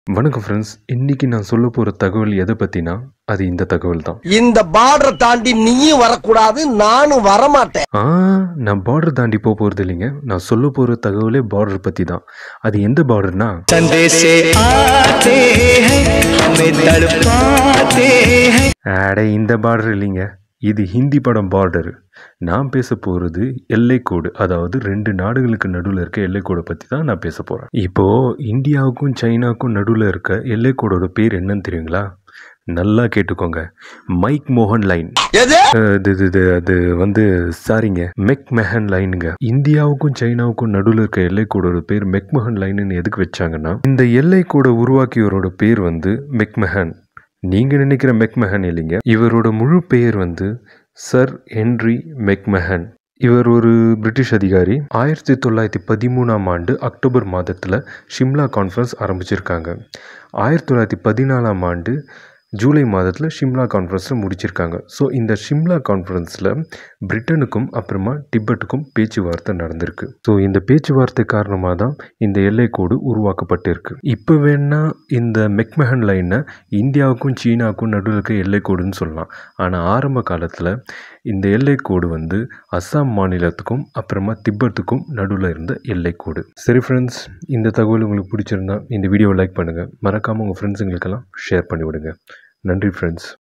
வணக்கம் ஃப்ரெண்ட்ஸ் இன்னைக்கு நான் சொல்ல போகிற தகவல் எதை பற்றினா அது இந்த தகவல் தான் இந்த பார்டரை தாண்டி நீயும் வரக்கூடாது நானும் வரமாட்டேன் ஆ நான் பார்டர் தாண்டி போக போகிறது இல்லைங்க நான் சொல்ல போகிற தகவலே பார்டர் பற்றி தான் அது எந்த பார்டர்னா संदेश आते हैं हमें तड़पाते हैं அட இந்த பார்டர் இல்லைங்க இது ஹிந்தி படம் பார்டர் நான் பேச போகிறது எல்லைக்கோடு அதாவது ரெண்டு நாடுகளுக்கு நடுவில் இருக்க எல்லைக்கோடை பற்றி தான் நான் பேச போகிறேன் இப்போது இந்தியாவுக்கும் சைனாவுக்கும் நடுவில் இருக்க எல்லைக்கோடோட பேர் என்னன்னு தெரியுங்களா நல்லா கேட்டுக்கோங்க மைக் மோகன் லைன் எது அஹ் இது இது இது அது வந்து சாரிங்க மெக்மெஹன் லைனுங்க இந்தியாவுக்கும் சைனாவுக்கும் நடுவில் இருக்க எல்லைக்கோடோட பேர் மெக்மெஹன் லைனுன்னு எதுக்கு வச்சாங்கன்னா இந்த எல்லைக்கோடை உருவாக்கியவரோட பேர் வந்து மெக்மெஹன் நீங்க நினைக்கிற மெக்மெஹன் இல்லைங்க இவரோட முழு பெயர் வந்து சர் ஹென்ரி மெக்மெஹன் இவர் ஒரு பிரிட்டிஷ் அதிகாரி ஆயிரத்தி தொள்ளாயிரத்தி பதிமூணாம் ஆண்டு அக்டோபர் மாதத்தில் ஷிம்லா கான்ஃபரன்ஸ் ஆரம்பிச்சிருக்காங்க ஆயிரத்தி தொள்ளாயிரத்தி பதினாலாம் ஆண்டு ஜூலை மாதத்தில் ஷிம்லா கான்ஃபரன்ஸில் முடிச்சிருக்காங்க ஸோ இந்த ஷிம்லா கான்ஃபரன்ஸில் பிரிட்டனுக்கும் அப்புறமா டிபெட்டுக்கும் பேச்சுவார்த்தை நடந்திருக்கு ஸோ இந்த பேச்சுவார்த்தை காரணமாக தான் இந்த எல்லைக்கோடு உருவாக்கப்பட்டிருக்கு இப்போ வேணா இந்த மெக்மெஹன் லைனை இந்தியாவுக்கும் சீனாவுக்கும் நடுவில் இருக்க எல்லைக்கோடுன்னு சொல்லலாம் ஆனால் ஆரம்ப காலத்தில் இந்த எல்லைக்கோடு வந்து அஸ்ஸாம் மாநிலத்துக்கும் அப்புறமா திபெத்துக்கும் நடுவில் இருந்த எல்லைக்கோடு சரி ஃப்ரெண்ட்ஸ் இந்த தகவல் உங்களுக்கு பிடிச்சிருந்தா இந்த வீடியோவை லைக் பண்ணுங்கள் மறக்காமல் உங்கள் ஃப்ரெண்ட்ஸுங்களுக்கெல்லாம் ஷேர் பண்ணிவிடுங்க நன்றி ஃப்ரெண்ட்ஸ்